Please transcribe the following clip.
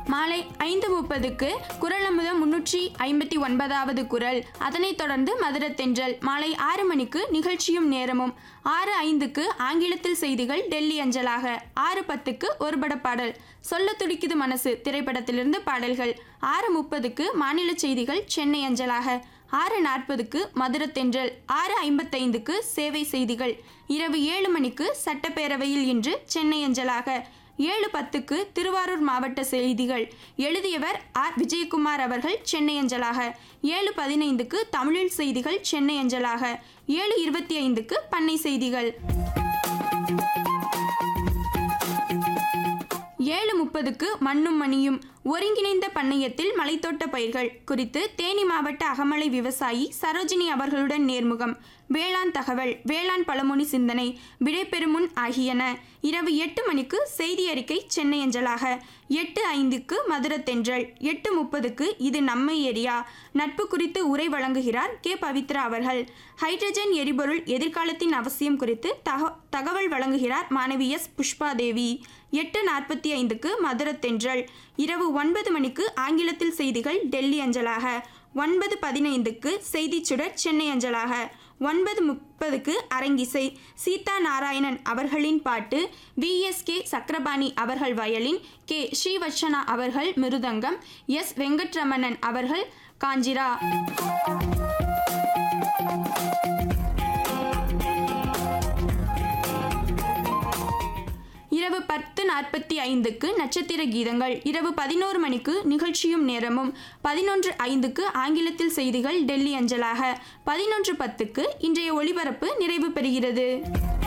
மாலை ஐந்து முப்பதுக்கு குரல் அமுதம் முன்னூற்றி ஐம்பத்தி ஒன்பதாவது குரல் அதனைத் தொடர்ந்து மதுரத்தென்றல் மாலை ஆறு மணிக்கு நிகழ்ச்சியும் நேரமும் ஆறு ஐந்துக்கு ஆங்கிலத்தில் செய்திகள் டெல்லி அஞ்சலாக ஆறு பத்துக்கு ஒருபட பாடல் சொல்ல துடிக்குது மனசு திரைப்படத்திலிருந்து பாடல்கள் ஆறு முப்பதுக்கு மாநில செய்திகள் சென்னை அஞ்சலாக ஆறு நாற்பதுக்கு மதுரத்தென்றல் ஆறு ஐம்பத்தைந்துக்கு சேவை செய்திகள் இரவு ஏழு மணிக்கு சட்டப்பேரவையில் இன்று சென்னை அஞ்சலாக ஏழு பத்துக்கு திருவாரூர் மாவட்ட செய்திகள் எழுதியவர் ஆர் விஜயகுமார் அவர்கள் சென்னை அஞ்சலாக ஏழு பதினைந்துக்கு தமிழில் செய்திகள் சென்னை அஞ்சலாக ஏழு இருபத்தி ஐந்துக்கு பண்ணை செய்திகள் ஏழு முப்பதுக்கு மண்ணும் மணியும் ஒருங்கிணைந்த பண்ணையத்தில் மலைத்தோட்ட பயிர்கள் குறித்து தேனி மாவட்ட அகமலை விவசாயி சரோஜினி அவர்களுடன் நேர்முகம் வேளாண் தகவல் வேளாண் பழமொழி சிந்தனை விடைபெறுமுன் ஆகியன இரவு எட்டு மணிக்கு செய்தி அறிக்கை சென்னை அஞ்சலாக எட்டு ஐந்துக்கு மதுரத்தென்றல் எட்டு முப்பதுக்கு இது நம்ம ஏரியா நட்பு குறித்து உரை வழங்குகிறார் கே பவித்ரா அவர்கள் ஹைட்ரஜன் எரிபொருள் எதிர்காலத்தின் அவசியம் குறித்து தக தகவல் வழங்குகிறார் மாணவி எஸ் புஷ்பா தேவி எட்டு நாற்பத்தி ஐந்துக்கு மதுரத்தென்றல் இரவு ஒன்பது மணிக்கு ஆங்கிலத்தில் செய்திகள் டெல்லி அஞ்சலாக ஒன்பது பதினைந்துக்கு செய்திச் சுடர் சென்னை அஞ்சலாக ஒன்பது முப்பதுக்கு அரங்கிசை சீதா நாராயணன் அவர்களின் பாட்டு விஎஸ்கே சக்கரபாணி அவர்கள் வயலின் கே ஸ்ரீவர்ஷனா அவர்கள் மிருதங்கம் எஸ் வெங்கட்ரமணன் அவர்கள் காஞ்சிரா இரவு பத்து நாற்பத்தி ஐந்துக்கு நட்சத்திர கீதங்கள் இரவு பதினோரு மணிக்கு நிகழ்ச்சியும் நேரமும் பதினொன்று ஐந்துக்கு ஆங்கிலத்தில் செய்திகள் டெல்லி அஞ்சலாக பதினொன்று பத்துக்கு இன்றைய ஒளிபரப்பு நிறைவு பெறுகிறது